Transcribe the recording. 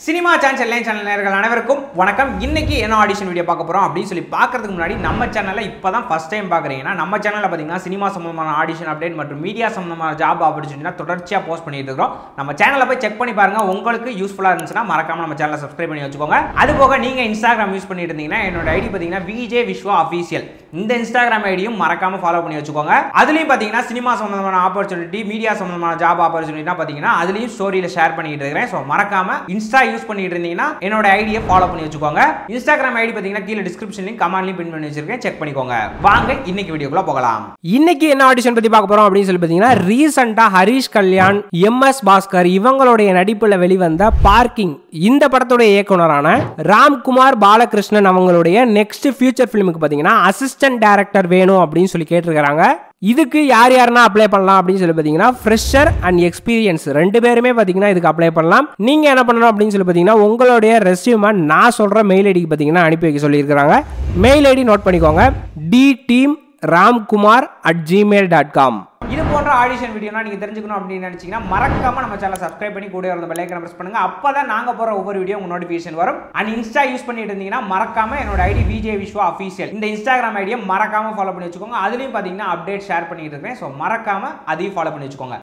cinema chance எல்லாம் channel நேர்கள் அனைவருக்கும் வணக்கம் இன்னைக்கு என்ன ஆடிஷன் வீடியோ பார்க்க போறோம் அப்படின்னு சொல்லி பார்க்கறதுக்கு முன்னாடி நம்ம சேனல்ல இப்பதான் ஃபர்ஸ்ட் டைம் பார்க்குறீங்கன்னா நம்ம சேனல்ல பார்த்தீங்கன்னா சினிமா சம்பந்தமான ஆடிஷன் அப்டேட் மற்றும் மீடியா சம்பந்தமான ஜாப் ஆப்பர்ச்சுனிட்டினா தொடர்ச்சியாக போஸ்ட் பண்ணிட்டு இருக்கிறோம் நம்ம சேனலை போய் செக் பண்ணி பாருங்க உங்களுக்கு யூஸ்ஃபுல்லாக இருந்துச்சுன்னா மறக்காம நம்ம சேனலை சப்ஸ்கிரைப் பண்ணி வச்சுக்கோங்க அது போக நீங்க இன்ஸ்டாகிராம் யூஸ் பண்ணிட்டு இருந்தீங்கன்னா என்னோட ஐடி பார்த்தீங்கன்னா விஜே விஸ்வா அஃபீஷியல் இந்த இன்ஸ்டாகிராம் ஐடியும் மறக்காம ஃபாலோ பண்ணி வச்சுக்கோங்க அதுலயும் பார்த்தீங்கன்னா சினிமா சம்பந்தமான ஆப்பர்ச்சுனிட்டி மீடியா சம்பந்தமான ஜாப் ஆப்பர்ச்சுனிட்டினா பார்த்தீங்கன்னா அதுலயும் ஸ்டோரியில ஷேர் பண்ணிட்டு இருக்கிறேன் ஸோ மறக்காம இன்ஸ்டா யூஸ் பண்ணிட்டு இருந்தீங்கன்னா என்னோட ஐடியை ஃபாலோ பண்ணி வச்சுக்கோங்க இன்ஸ்டாகிராம் ஐடி பார்த்தீங்கன்னா கீழே டிஸ்கிரிப்ஷன்லையும் கமெண்ட்லையும் பின் பண்ணி வச்சிருக்கேன் செக் பண்ணிக்கோங்க வாங்க இன்னைக்கு வீடியோக்குள்ள போகலாம் இன்னைக்கு என்ன ஆடிஷன் பத்தி பார்க்க போறோம் அப்படின்னு சொல்லி பார்த்தீங்கன்னா ரீசெண்டா ஹரிஷ் கல்யாண் எம் எஸ் பாஸ்கர் இவங்களுடைய நடிப்புல வெளிவந்த பார்க்கிங் இந்த படத்துடைய இயக்குனரான ராம்குமார் பாலகிருஷ்ணன் அவங்களுடைய நெக்ஸ்ட் ஃபியூச்சர் ஃபிலிமுக்கு பார்த்தீங்கன்னா அசிஸ்டன்ட் டைரக்டர் வேணும் அப்படின்னு சொல்லி கேட்டிருக்காங்க இதுக்கு யார் யாருன்னா அப்ளை பண்ணலாம் அப்படின்னு சொல்லி பார்த்தீங்கன்னா ஃப்ரெஷர் அண்ட் எக்ஸ்பீரியன்ஸ் ரெண்டு பேருமே பார்த்தீங்கன்னா இதுக்கு அப்ளை பண்ணலாம் நீங்கள் என்ன பண்ணணும் அப்படின்னு சொல்லி பார்த்தீங்கன்னா உங்களுடைய ரெஸ்யூமை நான் சொல்கிற மெயில் ஐடிக்கு பார்த்தீங்கன்னா அனுப்பி வைக்க சொல்லியிருக்கிறாங்க மெயில் ஐடி நோட் பண்ணிக்கோங்க D team Ramkumar at Gmail dot com இது போன்ற ஆடிஷன் வீடியோனா நீங்க தெரிஞ்சுக்கணும் அப்படின்னு நினைச்சீங்கன்னா மறக்காம நம்ம சேனலை சப்ஸ்கிரைப் பண்ணி கூட இருந்த பெல்லைக்கனை பிரஸ் பண்ணுங்க அப்பதான் நாங்க போற ஒவ்வொரு வீடியோ உங்க நோட்டிஃபிகேஷன் வரும் அண்ட் இன்ஸ்டா யூஸ் பண்ணிட்டு இருந்தீங்கன்னா மறக்காம என்னோட ஐடி விஜே விஸ்வா அஃபீஷியல் இந்த இன்ஸ்டாகிராம் ஐடியை மறக்காம ஃபாலோ பண்ணி வச்சுக்கோங்க அதுலயும் பாத்தீங்கன்னா அப்டேட் ஷேர் பண்ணிட்டு இருக்கேன் ஸோ மறக்காம அதையும் ஃபாலோ பண்ணி வச்சுக்கோங்க